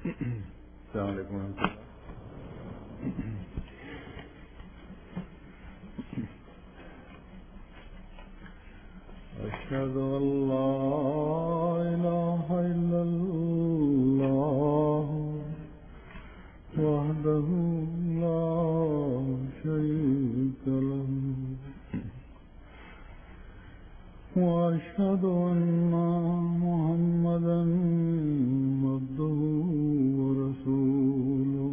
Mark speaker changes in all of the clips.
Speaker 1: السلام عليكم ورحمة الله أشهد أن لا إله إلا الله وحده لا شريك له وأشهد أن محمدا عبده ورسوله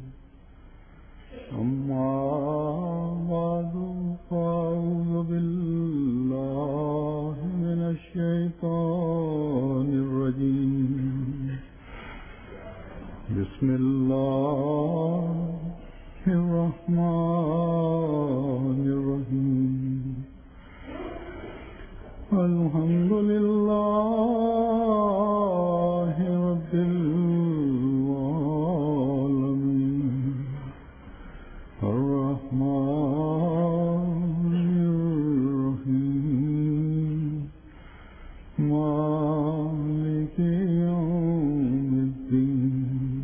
Speaker 1: أما بعد فأعوذ بالله من الشيطان الرجيم بسم الله الرحمن الرحيم الحمد لله رب العالمين الرحمن الرحيم مالك يوم الدين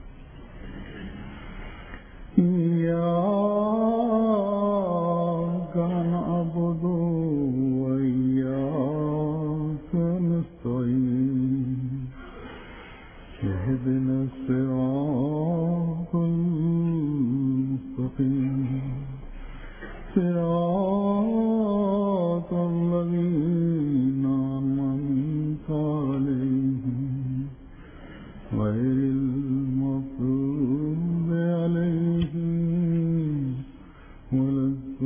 Speaker 1: إياك نعبد وإياك نستعين اهدنا الصراط المستقيم صراط الذين أنعمت عليهم غير المغضوب عليهم ولا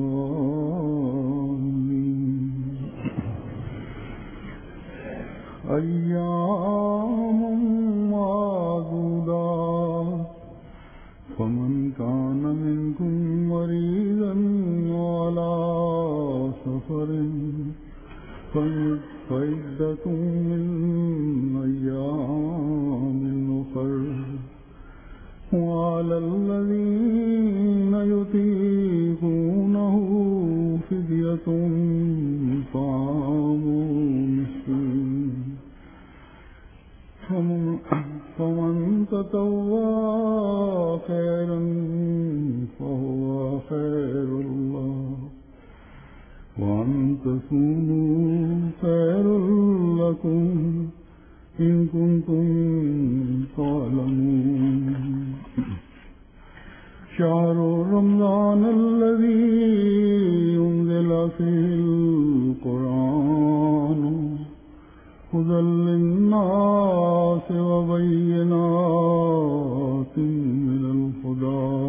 Speaker 1: الضالين أيام معدودات فمن كان منكم مريضا على سفر فعدة من أيام أخر وعلى الذين يطيقونه فدية طعام مسكين فمن فمن تطوى خيرا فهو خير الله وأن تصوموا خير لكم إن كنتم تعلمون شهر رمضان الذي أنزل فيه القرآن هدى للناس وبينات من الهدى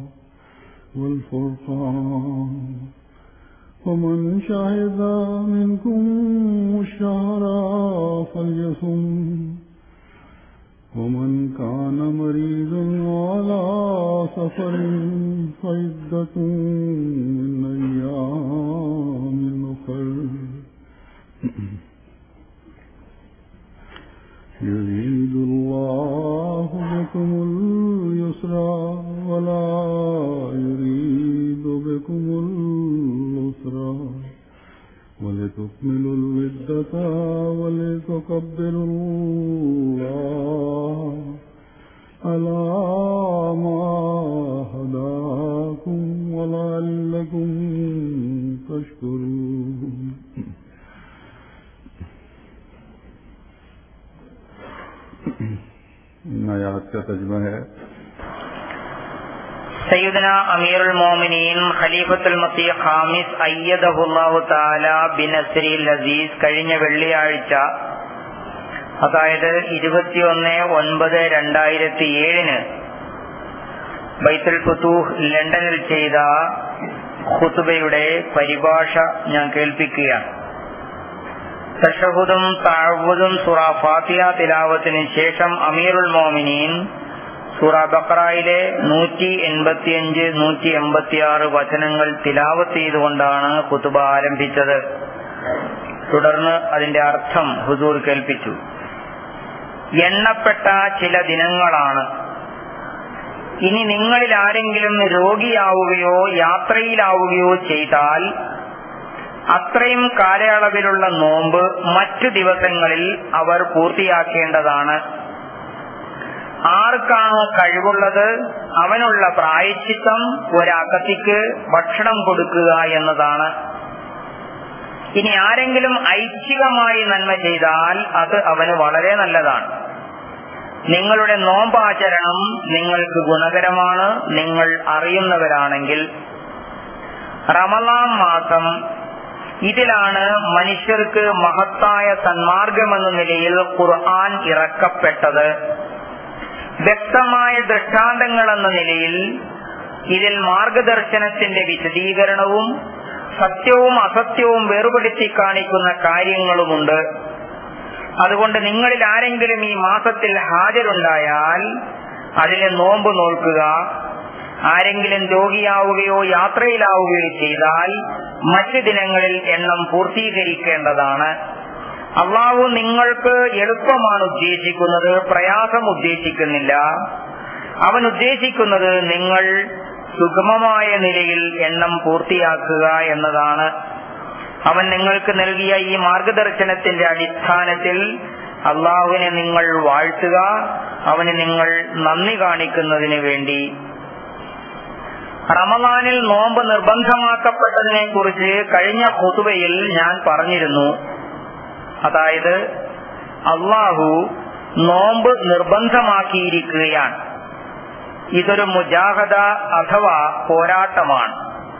Speaker 1: والفرقان ومن شهد منكم الشهر فليصم ومن كان مريضا على سفر فعدة من أيام أخر يريد الله بكم اليسر ولا يريد بكم العسر ولتكملوا العدة ولتكبروا الله على ما هداكم ولعلكم تشكرون आयात का तर्जमा है
Speaker 2: സയ്യിദന അമീറുൽ മോമിനീൻ ഖലീഫത്തുൽ മസീഹ് ഖാമിസ് അയ്യദഹുല്ലാഹു താല ബിനസ്രിൽ അസീസ് കഴിഞ്ഞ വെള്ളിയാഴ്ച അതായത് ഇരുപത്തിയൊന്ന് ഒൻപത് രണ്ടായിരത്തി ഏഴിന് ബൈത്തുൽ ഫുത്തൂഹ് ലണ്ടനിൽ ചെയ്ത ഖുതുബയുടെ പരിഭാഷ ഞാൻ കേൾപ്പിക്കുകയാണ് തഷഹുദും താഴ്വതും സുറ ഫാത്തിയ തിലാവത്തിന് ശേഷം അമീറുൽ മോമിനീൻ സൂറ ബക്രായിലെ നൂറ്റി എൺപത്തിയഞ്ച് നൂറ്റി എൺപത്തിയാറ് വചനങ്ങൾ തിലാവത്ത് ചെയ്തുകൊണ്ടാണ് കുത്തുബ ആരംഭിച്ചത് തുടർന്ന് അതിന്റെ അർത്ഥം ഹുസൂർ കേൾപ്പിച്ചു എണ്ണപ്പെട്ട ചില ദിനങ്ങളാണ് ഇനി നിങ്ങളിൽ ആരെങ്കിലും രോഗിയാവുകയോ യാത്രയിലാവുകയോ ചെയ്താൽ അത്രയും കാലയളവിലുള്ള നോമ്പ് മറ്റു ദിവസങ്ങളിൽ അവർ പൂർത്തിയാക്കേണ്ടതാണ് ആർക്കാണോ കഴിവുള്ളത് അവനുള്ള പ്രായച്ചിത്തം ഒരാക്കത്തിക്ക് ഭക്ഷണം കൊടുക്കുക എന്നതാണ് ഇനി ആരെങ്കിലും ഐച്ഛികമായി നന്മ ചെയ്താൽ അത് അവന് വളരെ നല്ലതാണ് നിങ്ങളുടെ നോമ്പാചരണം നിങ്ങൾക്ക് ഗുണകരമാണ് നിങ്ങൾ അറിയുന്നവരാണെങ്കിൽ റമലാം മാസം ഇതിലാണ് മനുഷ്യർക്ക് മഹത്തായ സന്മാർഗമെന്ന നിലയിൽ ഖുർആൻ ഇറക്കപ്പെട്ടത് വ്യക്തമായ ദൃഷ്ടാന്തങ്ങൾ എന്ന നിലയിൽ ഇതിൽ മാർഗദർശനത്തിന്റെ വിശദീകരണവും സത്യവും അസത്യവും വേർപെടുത്തി കാണിക്കുന്ന കാര്യങ്ങളുമുണ്ട് അതുകൊണ്ട് നിങ്ങളിൽ ആരെങ്കിലും ഈ മാസത്തിൽ ഹാജരുണ്ടായാൽ അതിലെ നോമ്പ് നോൽക്കുക ആരെങ്കിലും രോഗിയാവുകയോ യാത്രയിലാവുകയോ ചെയ്താൽ മറ്റു ദിനങ്ങളിൽ എണ്ണം പൂർത്തീകരിക്കേണ്ടതാണ് അള്ളാഹു നിങ്ങൾക്ക് എളുപ്പമാണ് ഉദ്ദേശിക്കുന്നത് പ്രയാസം ഉദ്ദേശിക്കുന്നില്ല അവൻ ഉദ്ദേശിക്കുന്നത് നിങ്ങൾ സുഗമമായ നിലയിൽ എണ്ണം പൂർത്തിയാക്കുക എന്നതാണ് അവൻ നിങ്ങൾക്ക് നൽകിയ ഈ മാർഗദർശനത്തിന്റെ അടിസ്ഥാനത്തിൽ അള്ളാഹുവിനെ നിങ്ങൾ വാഴ്ത്തുക അവന് നിങ്ങൾ നന്ദി കാണിക്കുന്നതിന് വേണ്ടി റമദാനിൽ നോമ്പ് നിർബന്ധമാക്കപ്പെട്ടതിനെ കുറിച്ച് കഴിഞ്ഞ പൊതുവയിൽ ഞാൻ പറഞ്ഞിരുന്നു അതായത് അള്ളാഹു നോമ്പ് നിർബന്ധമാക്കിയിരിക്കുകയാണ് ഇതൊരു മുജാഹദ അഥവാ പോരാട്ടമാണ്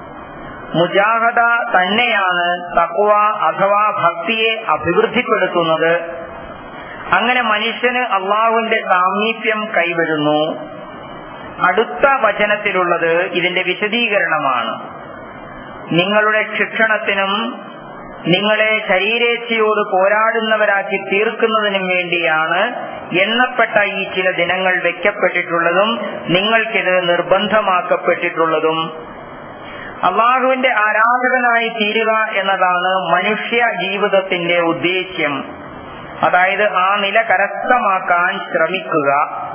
Speaker 2: മുജാഹദ തന്നെയാണ് തക്വ അഥവാ ഭക്തിയെ അഭിവൃദ്ധിപ്പെടുത്തുന്നത് അങ്ങനെ മനുഷ്യന് അള്ളാഹുവിന്റെ സാമീപ്യം കൈവരുന്നു അടുത്ത വചനത്തിലുള്ളത് ഇതിന്റെ വിശദീകരണമാണ് നിങ്ങളുടെ ശിക്ഷണത്തിനും നിങ്ങളെ ശരീരേച്ഛയോട് പോരാടുന്നവരാക്കി തീർക്കുന്നതിനും വേണ്ടിയാണ് എണ്ണപ്പെട്ട ഈ ചില ദിനങ്ങൾ വെക്കപ്പെട്ടിട്ടുള്ളതും നിങ്ങൾക്കിത് നിർബന്ധമാക്കപ്പെട്ടിട്ടുള്ളതും അള്ളാഹുവിന്റെ ആരാധകനായി തീരുക എന്നതാണ് മനുഷ്യ ജീവിതത്തിന്റെ ഉദ്ദേശ്യം അതായത് ആ നില കരസ്ഥമാക്കാൻ ശ്രമിക്കുക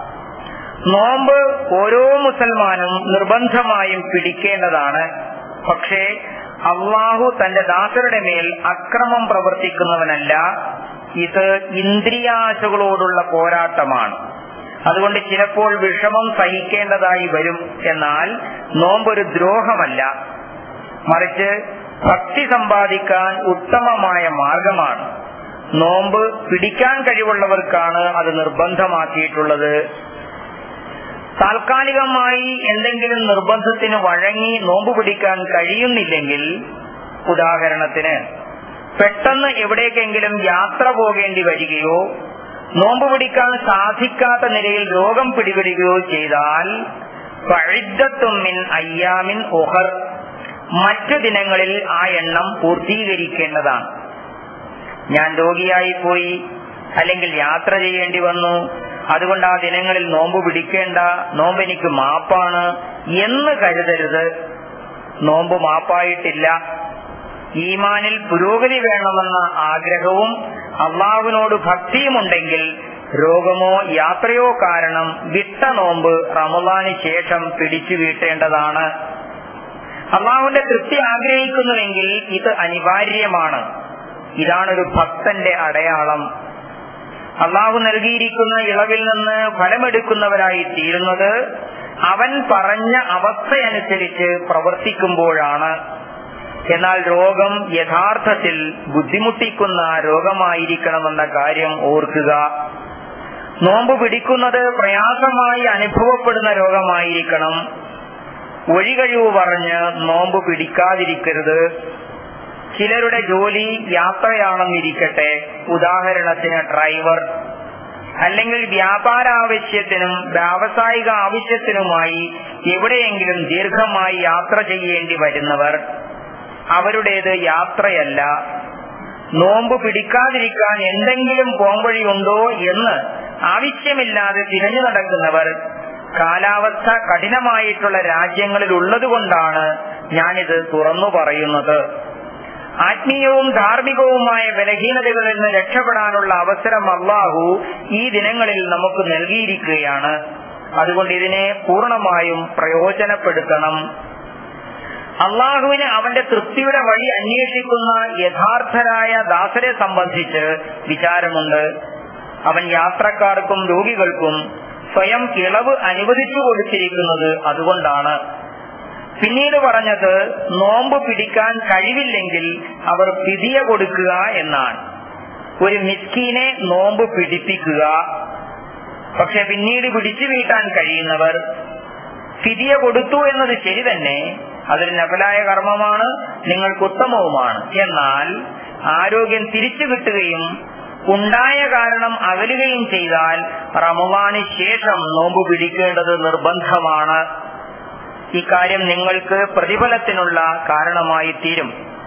Speaker 2: നോമ്പ് ഓരോ മുസൽമാനും നിർബന്ധമായും പിടിക്കേണ്ടതാണ് പക്ഷേ അള്ളാഹു തന്റെ ദാസരുടെ മേൽ അക്രമം പ്രവർത്തിക്കുന്നവനല്ല ഇത് ഇന്ദ്രിയാശകളോടുള്ള പോരാട്ടമാണ് അതുകൊണ്ട് ചിലപ്പോൾ വിഷമം സഹിക്കേണ്ടതായി വരും എന്നാൽ നോമ്പൊരു ദ്രോഹമല്ല മറിച്ച് ഭക്തി സമ്പാദിക്കാൻ ഉത്തമമായ മാർഗമാണ് നോമ്പ് പിടിക്കാൻ കഴിവുള്ളവർക്കാണ് അത് നിർബന്ധമാക്കിയിട്ടുള്ളത് താൽക്കാലികമായി എന്തെങ്കിലും നിർബന്ധത്തിന് വഴങ്ങി നോമ്പ് പിടിക്കാൻ കഴിയുന്നില്ലെങ്കിൽ ഉദാഹരണത്തിന് പെട്ടെന്ന് എവിടേക്കെങ്കിലും യാത്ര പോകേണ്ടി വരികയോ നോമ്പ് പിടിക്കാൻ സാധിക്കാത്ത നിലയിൽ രോഗം പിടിപെടുകയോ ചെയ്താൽ പഴുദ്ധത്തുമ്മിൻ അയ്യാമിൻ ഒഹർ മറ്റു ദിനങ്ങളിൽ ആ എണ്ണം പൂർത്തീകരിക്കേണ്ടതാണ് ഞാൻ രോഗിയായി പോയി അല്ലെങ്കിൽ യാത്ര ചെയ്യേണ്ടി വന്നു അതുകൊണ്ട് ആ ദിനങ്ങളിൽ നോമ്പ് പിടിക്കേണ്ട നോമ്പ് എനിക്ക് മാപ്പാണ് എന്ന് കരുതരുത് നോമ്പ് മാപ്പായിട്ടില്ല ഈമാനിൽ പുരോഗതി വേണമെന്ന ആഗ്രഹവും അള്ളാഹുവിനോട് ഭക്തിയുമുണ്ടെങ്കിൽ രോഗമോ യാത്രയോ കാരണം വിട്ട നോമ്പ് റമദാന് ശേഷം പിടിച്ചു വീട്ടേണ്ടതാണ് അള്ളാഹുവിന്റെ തൃപ്തി ആഗ്രഹിക്കുന്നുവെങ്കിൽ ഇത് അനിവാര്യമാണ് ഇതാണൊരു ഭക്തന്റെ അടയാളം അള്ളാഹു നൽകിയിരിക്കുന്ന ഇളവിൽ നിന്ന് ഫലമെടുക്കുന്നവരായി തീരുന്നത് അവൻ പറഞ്ഞ അവസ്ഥയനുസരിച്ച് പ്രവർത്തിക്കുമ്പോഴാണ് എന്നാൽ രോഗം യഥാർത്ഥത്തിൽ ബുദ്ധിമുട്ടിക്കുന്ന രോഗമായിരിക്കണമെന്ന കാര്യം ഓർക്കുക നോമ്പ് പിടിക്കുന്നത് പ്രയാസമായി അനുഭവപ്പെടുന്ന രോഗമായിരിക്കണം ഒഴികഴിവ് പറഞ്ഞ് നോമ്പ് പിടിക്കാതിരിക്കരുത് ചിലരുടെ ജോലി യാത്രയാണെന്നിരിക്കട്ടെ ഉദാഹരണത്തിന് ഡ്രൈവർ അല്ലെങ്കിൽ വ്യാപാര ആവശ്യത്തിനും വ്യാവസായിക ആവശ്യത്തിനുമായി എവിടെയെങ്കിലും ദീർഘമായി യാത്ര ചെയ്യേണ്ടി വരുന്നവർ അവരുടേത് യാത്രയല്ല നോമ്പ് പിടിക്കാതിരിക്കാൻ എന്തെങ്കിലും പോംവഴിയുണ്ടോ എന്ന് ആവശ്യമില്ലാതെ തിരഞ്ഞു നടക്കുന്നവർ കാലാവസ്ഥ കഠിനമായിട്ടുള്ള രാജ്യങ്ങളിൽ ഉള്ളതുകൊണ്ടാണ് ഞാനിത് തുറന്നു പറയുന്നത് ആത്മീയവും ധാർമ്മികവുമായ ബലഹീനതകളിൽ നിന്ന് രക്ഷപ്പെടാനുള്ള അവസരം അള്ളാഹു ഈ ദിനങ്ങളിൽ നമുക്ക് നൽകിയിരിക്കുകയാണ് അതുകൊണ്ട് ഇതിനെ പൂർണ്ണമായും പ്രയോജനപ്പെടുത്തണം അള്ളാഹുവിന് അവന്റെ തൃപ്തിയുടെ വഴി അന്വേഷിക്കുന്ന യഥാർത്ഥരായ ദാസരെ സംബന്ധിച്ച് വിചാരമുണ്ട് അവൻ യാത്രക്കാർക്കും രോഗികൾക്കും സ്വയം ഇളവ് അനുവദിച്ചു കൊടുത്തിരിക്കുന്നത് അതുകൊണ്ടാണ് പിന്നീട് പറഞ്ഞത് നോമ്പ് പിടിക്കാൻ കഴിവില്ലെങ്കിൽ അവർ പിതിയ കൊടുക്കുക എന്നാണ് ഒരു മിസ്കീനെ നോമ്പ് പിടിപ്പിക്കുക പക്ഷെ പിന്നീട് പിടിച്ചു വീട്ടാൻ കഴിയുന്നവർ ഫിദിയ കൊടുത്തു എന്നത് ശരി തന്നെ അതൊരു നഫലായ കർമ്മമാണ് നിങ്ങൾക്ക് ഉത്തമവുമാണ് എന്നാൽ ആരോഗ്യം തിരിച്ചു കിട്ടുകയും ഉണ്ടായ കാരണം അകലുകയും ചെയ്താൽ റമവാന് ശേഷം നോമ്പ് പിടിക്കേണ്ടത് നിർബന്ധമാണ് ഇക്കാര്യം നിങ്ങൾക്ക് പ്രതിഫലത്തിനുള്ള കാരണമായി തീരും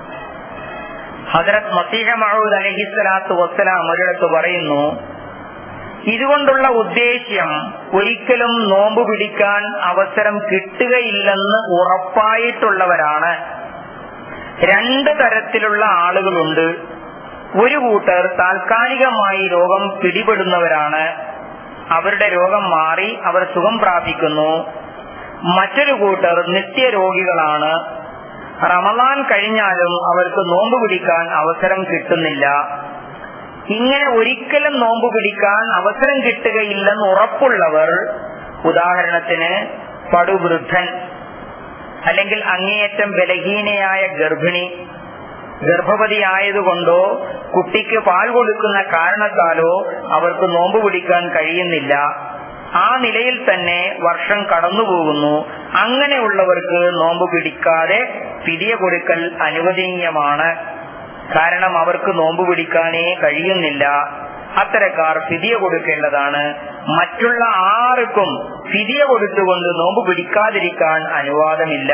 Speaker 2: ഹജറത് മസീഹ മഹൂദ് അലഹിസ്വലാത്തു വസ്സലാം ഒരിടത്ത് പറയുന്നു ഇതുകൊണ്ടുള്ള ഉദ്ദേശ്യം ഒരിക്കലും നോമ്പ് പിടിക്കാൻ അവസരം കിട്ടുകയില്ലെന്ന് ഉറപ്പായിട്ടുള്ളവരാണ് രണ്ട് തരത്തിലുള്ള ആളുകളുണ്ട് ഒരു കൂട്ടർ താൽക്കാലികമായി രോഗം പിടിപെടുന്നവരാണ് അവരുടെ രോഗം മാറി അവർ സുഖം പ്രാപിക്കുന്നു മറ്റൊരു കൂട്ടർ നിത്യരോഗികളാണ് റമദാൻ കഴിഞ്ഞാലും അവർക്ക് നോമ്പ് പിടിക്കാൻ അവസരം കിട്ടുന്നില്ല ഇങ്ങനെ ഒരിക്കലും നോമ്പ് പിടിക്കാൻ അവസരം കിട്ടുകയില്ലെന്ന് ഉറപ്പുള്ളവർ ഉദാഹരണത്തിന് പടുവൃദ്ധൻ അല്ലെങ്കിൽ അങ്ങേയറ്റം ബലഹീനയായ ഗർഭിണി ഗർഭവതിയായതുകൊണ്ടോ കുട്ടിക്ക് പാൽ കൊടുക്കുന്ന കാരണത്താലോ അവർക്ക് നോമ്പ് പിടിക്കാൻ കഴിയുന്നില്ല ആ നിലയിൽ തന്നെ വർഷം കടന്നുപോകുന്നു അങ്ങനെയുള്ളവർക്ക് നോമ്പ് പിടിക്കാതെ പിരിയ കൊടുക്കൽ അനുവദനീയമാണ് കാരണം അവർക്ക് നോമ്പ് പിടിക്കാനേ കഴിയുന്നില്ല അത്തരക്കാർ ഫിദിയ കൊടുക്കേണ്ടതാണ് മറ്റുള്ള ആർക്കും ഫിദിയ കൊടുത്തുകൊണ്ട് നോമ്പ് പിടിക്കാതിരിക്കാൻ അനുവാദമില്ല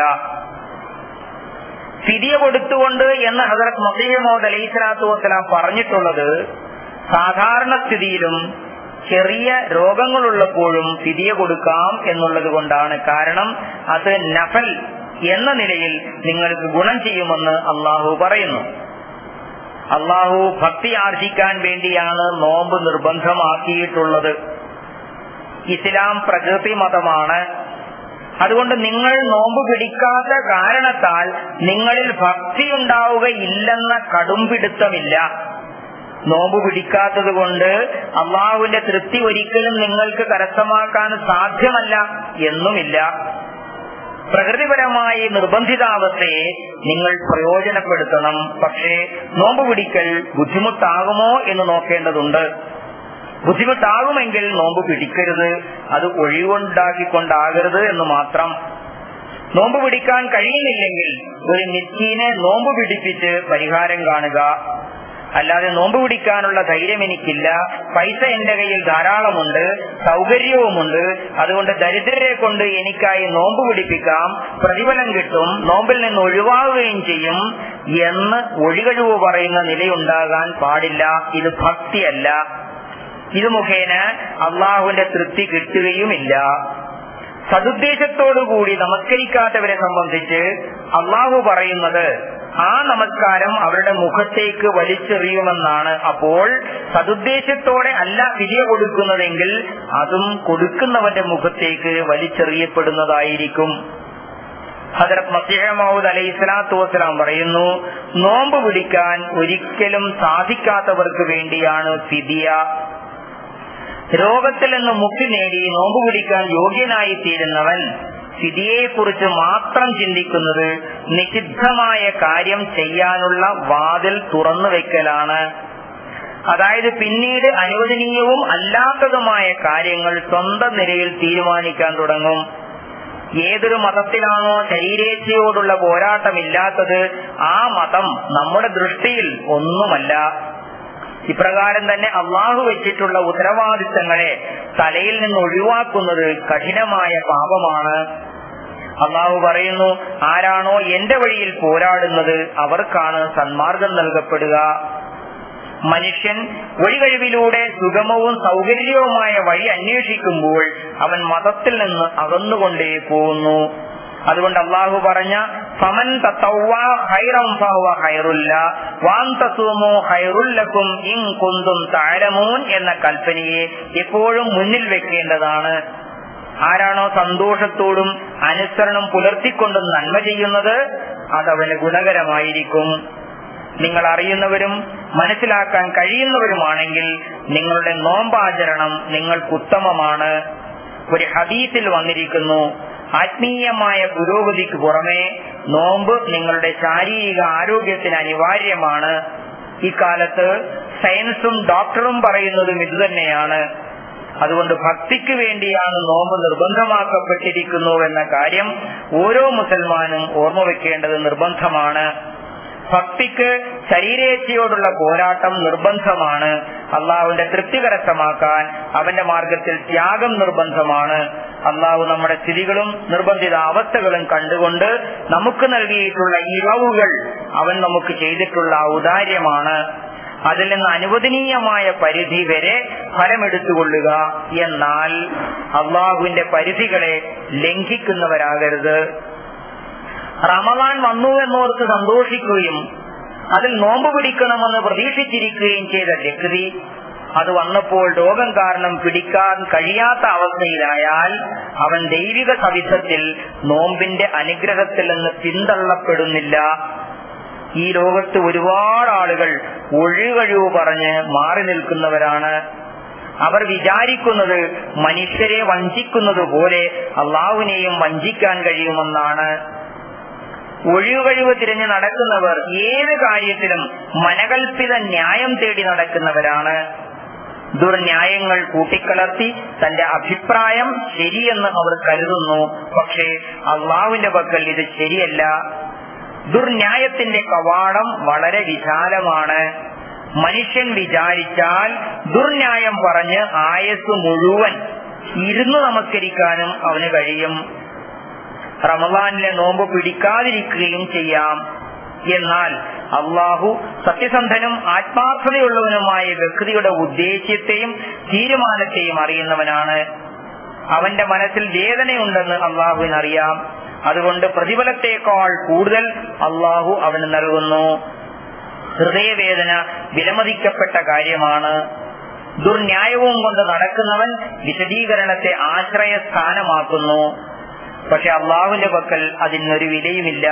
Speaker 2: ഫിദിയ കൊടുത്തുകൊണ്ട് എന്ന് ഹസരത് മസീമോദ് അലൈഹി സ്വലാത്തു വസ്സലാം പറഞ്ഞിട്ടുള്ളത് സാധാരണ സ്ഥിതിയിലും ചെറിയ രോഗങ്ങളുള്ളപ്പോഴും ഫിദിയ കൊടുക്കാം എന്നുള്ളത് കൊണ്ടാണ് കാരണം അത് നഫൽ എന്ന നിലയിൽ നിങ്ങൾക്ക് ഗുണം ചെയ്യുമെന്ന് അള്ളാഹു പറയുന്നു അള്ളാഹു ഭക്തി ആർജിക്കാൻ വേണ്ടിയാണ് നോമ്പ് നിർബന്ധമാക്കിയിട്ടുള്ളത് ഇസ്ലാം പ്രകൃതി മതമാണ് അതുകൊണ്ട് നിങ്ങൾ നോമ്പ് പിടിക്കാത്ത കാരണത്താൽ നിങ്ങളിൽ ഭക്തി ഉണ്ടാവുകയില്ലെന്ന കടുംപിടുത്തമില്ല നോമ്പ് പിടിക്കാത്തത് കൊണ്ട് അള്ളാഹുവിന്റെ തൃപ്തി ഒരിക്കലും നിങ്ങൾക്ക് കരസ്ഥമാക്കാൻ സാധ്യമല്ല എന്നുമില്ല പ്രകൃതിപരമായി നിർബന്ധിതാവസ്ഥയെ നിങ്ങൾ പ്രയോജനപ്പെടുത്തണം പക്ഷേ നോമ്പ് പിടിക്കൽ ബുദ്ധിമുട്ടാകുമോ എന്ന് നോക്കേണ്ടതുണ്ട് ബുദ്ധിമുട്ടാകുമെങ്കിൽ നോമ്പ് പിടിക്കരുത് അത് ഒഴിവുണ്ടാക്കിക്കൊണ്ടാകരുത് എന്ന് മാത്രം നോമ്പ് പിടിക്കാൻ കഴിയുന്നില്ലെങ്കിൽ ഒരു മിസ്കീനെ നോമ്പ് പിടിപ്പിച്ച് പരിഹാരം കാണുക അല്ലാതെ നോമ്പ് പിടിക്കാനുള്ള ധൈര്യം എനിക്കില്ല പൈസ എന്റെ കയ്യിൽ ധാരാളമുണ്ട് സൗകര്യവുമുണ്ട് അതുകൊണ്ട് ദരിദ്രരെ കൊണ്ട് എനിക്കായി നോമ്പ് പിടിപ്പിക്കാം പ്രതിഫലം കിട്ടും നോമ്പിൽ നിന്ന് ഒഴിവാകുകയും ചെയ്യും എന്ന് ഒഴികഴിവ് പറയുന്ന നിലയുണ്ടാകാൻ പാടില്ല ഇത് ഭക്തിയല്ല ഇത് മുഖേന അള്ളാഹുവിന്റെ തൃപ്തി കിട്ടുകയുമില്ല സതുദ്ദേശത്തോടുകൂടി നമസ്കരിക്കാത്തവരെ സംബന്ധിച്ച് അള്ളാഹു പറയുന്നത് ആ നമസ്കാരം അവരുടെ മുഖത്തേക്ക് വലിച്ചെറിയുമെന്നാണ് അപ്പോൾ സതുദ്ദേശത്തോടെ അല്ല വിജയ കൊടുക്കുന്നതെങ്കിൽ അതും കൊടുക്കുന്നവന്റെ മുഖത്തേക്ക് വലിച്ചെറിയപ്പെടുന്നതായിരിക്കും ഹജറത് മസീഹ മഹൂദ് അലൈഹി സ്വലാത്തു വസ്സലാം പറയുന്നു നോമ്പ് പിടിക്കാൻ ഒരിക്കലും സാധിക്കാത്തവർക്ക് വേണ്ടിയാണ് ഫിദിയ രോഗത്തിൽ നിന്ന് മുക്തി നേടി നോമ്പ് പിടിക്കാൻ യോഗ്യനായി തീരുന്നവൻ സ്ഥിതിയെക്കുറിച്ച് മാത്രം ചിന്തിക്കുന്നത് നിഷിദ്ധമായ കാര്യം ചെയ്യാനുള്ള വാതിൽ തുറന്നു വെക്കലാണ് അതായത് പിന്നീട് അനുവദനീയവും അല്ലാത്തതുമായ കാര്യങ്ങൾ സ്വന്തം നിലയിൽ തീരുമാനിക്കാൻ തുടങ്ങും ഏതൊരു മതത്തിലാണോ ശരീരേച്ഛയോടുള്ള പോരാട്ടമില്ലാത്തത് ആ മതം നമ്മുടെ ദൃഷ്ടിയിൽ ഒന്നുമല്ല ഇപ്രകാരം തന്നെ അള്ളാഹു വെച്ചിട്ടുള്ള ഉത്തരവാദിത്തങ്ങളെ തലയിൽ നിന്ന് ഒഴിവാക്കുന്നത് കഠിനമായ പാപമാണ് അള്ളാഹു പറയുന്നു ആരാണോ എന്റെ വഴിയിൽ പോരാടുന്നത് അവർക്കാണ് സന്മാർഗം നൽകപ്പെടുക മനുഷ്യൻ വഴികഴിവിലൂടെ സുഗമവും സൗകര്യവുമായ വഴി അന്വേഷിക്കുമ്പോൾ അവൻ മതത്തിൽ നിന്ന് അകന്നുകൊണ്ടേ പോകുന്നു അതുകൊണ്ട് അള്ളാഹു പറഞ്ഞ ഫമൻ ഹൈറം ഹൈറുല്ല വാൻ തസൂമോ ഹൈറുല്ലക്കും ഇൻ കുന്തും താരമൂൻ എന്ന കൽപ്പനയെ എപ്പോഴും മുന്നിൽ വെക്കേണ്ടതാണ് ആരാണോ സന്തോഷത്തോടും അനുസരണം പുലർത്തിക്കൊണ്ടും നന്മ ചെയ്യുന്നത് അതവന് ഗുണകരമായിരിക്കും നിങ്ങൾ അറിയുന്നവരും മനസ്സിലാക്കാൻ കഴിയുന്നവരുമാണെങ്കിൽ നിങ്ങളുടെ നോമ്പാചരണം നിങ്ങൾക്കുത്തമമാണ് ഒരു ഹദീസിൽ വന്നിരിക്കുന്നു ആത്മീയമായ പുരോഗതിക്ക് പുറമെ നോമ്പ് നിങ്ങളുടെ ശാരീരിക ആരോഗ്യത്തിന് അനിവാര്യമാണ് ഇക്കാലത്ത് സയൻസും ഡോക്ടറും പറയുന്നതും ഇതുതന്നെയാണ് അതുകൊണ്ട് ഭക്തിക്ക് വേണ്ടിയാണ് നോമ്പ് നിർബന്ധമാക്കപ്പെട്ടിരിക്കുന്നു എന്ന കാര്യം ഓരോ മുസൽമാനും ഓർമ്മ വെക്കേണ്ടത് നിർബന്ധമാണ് ഭക്തിക്ക് ശരീരേച്ഛയോടുള്ള പോരാട്ടം നിർബന്ധമാണ് അള്ളാഹുവിന്റെ തൃപ്തി കരസ്ഥമാക്കാൻ അവന്റെ മാർഗത്തിൽ ത്യാഗം നിർബന്ധമാണ് അള്ളാഹു നമ്മുടെ സ്ഥിതികളും നിർബന്ധിത അവസ്ഥകളും കണ്ടുകൊണ്ട് നമുക്ക് നൽകിയിട്ടുള്ള ഇളവുകൾ അവൻ നമുക്ക് ചെയ്തിട്ടുള്ള ഔദാര്യമാണ് അതിൽ നിന്ന് അനുവദനീയമായ പരിധി വരെ ഫലമെടുത്തുകൊള്ളുക എന്നാൽ അള്ളാഹുവിന്റെ പരിധികളെ ലംഘിക്കുന്നവരാകരുത് റമദാൻ വന്നു എന്നോർത്ത് സന്തോഷിക്കുകയും അതിൽ നോമ്പ് പിടിക്കണമെന്ന് പ്രതീക്ഷിച്ചിരിക്കുകയും ചെയ്ത വ്യക്തി അത് വന്നപ്പോൾ രോഗം കാരണം പിടിക്കാൻ കഴിയാത്ത അവസ്ഥയിലായാൽ അവൻ ദൈവിക സവിധത്തിൽ നോമ്പിന്റെ അനുഗ്രഹത്തിൽ നിന്ന് പിന്തള്ളപ്പെടുന്നില്ല ഈ ലോകത്ത് ഒരുപാട് ആളുകൾ ഒഴികഴിവ് പറഞ്ഞ് മാറി നിൽക്കുന്നവരാണ് അവർ വിചാരിക്കുന്നത് മനുഷ്യരെ വഞ്ചിക്കുന്നത് പോലെ അള്ളാഹുവിനെയും വഞ്ചിക്കാൻ കഴിയുമെന്നാണ് ഒഴിവുകഴിവ് തിരഞ്ഞു നടക്കുന്നവർ ഏത് കാര്യത്തിലും മനകൽപ്പിത ന്യായം തേടി നടക്കുന്നവരാണ് ദുർന്യായങ്ങൾ കൂട്ടിക്കലർത്തി തന്റെ അഭിപ്രായം ശരിയെന്ന് അവർ കരുതുന്നു പക്ഷേ അള്ളാഹുവിന്റെ പക്കൽ ഇത് ശരിയല്ല ദുർന്യായത്തിന്റെ കവാടം വളരെ വിശാലമാണ് മനുഷ്യൻ വിചാരിച്ചാൽ ദുർന്യായം പറഞ്ഞ് ആയസ് മുഴുവൻ ഇരുന്ന് നമസ്കരിക്കാനും അവന് കഴിയും റമദാനിലെ നോമ്പ് പിടിക്കാതിരിക്കുകയും ചെയ്യാം എന്നാൽ അള്ളാഹു സത്യസന്ധനും ആത്മാർത്ഥതയുള്ളവനുമായ വ്യക്തിയുടെ ഉദ്ദേശ്യത്തെയും തീരുമാനത്തെയും അറിയുന്നവനാണ് അവന്റെ മനസ്സിൽ വേദനയുണ്ടെന്ന് അള്ളാഹുവിനറിയാം അതുകൊണ്ട് പ്രതിഫലത്തേക്കാൾ കൂടുതൽ അള്ളാഹു അവന് നൽകുന്നു ഹൃദയവേദന വിലമതിക്കപ്പെട്ട കാര്യമാണ് ദുർന്യായവും കൊണ്ട് നടക്കുന്നവൻ വിശദീകരണത്തെ ആശ്രയസ്ഥാനമാക്കുന്നു പക്ഷെ അള്ളാഹുവിന്റെ പക്കൽ അതിനൊരു വിലയുമില്ല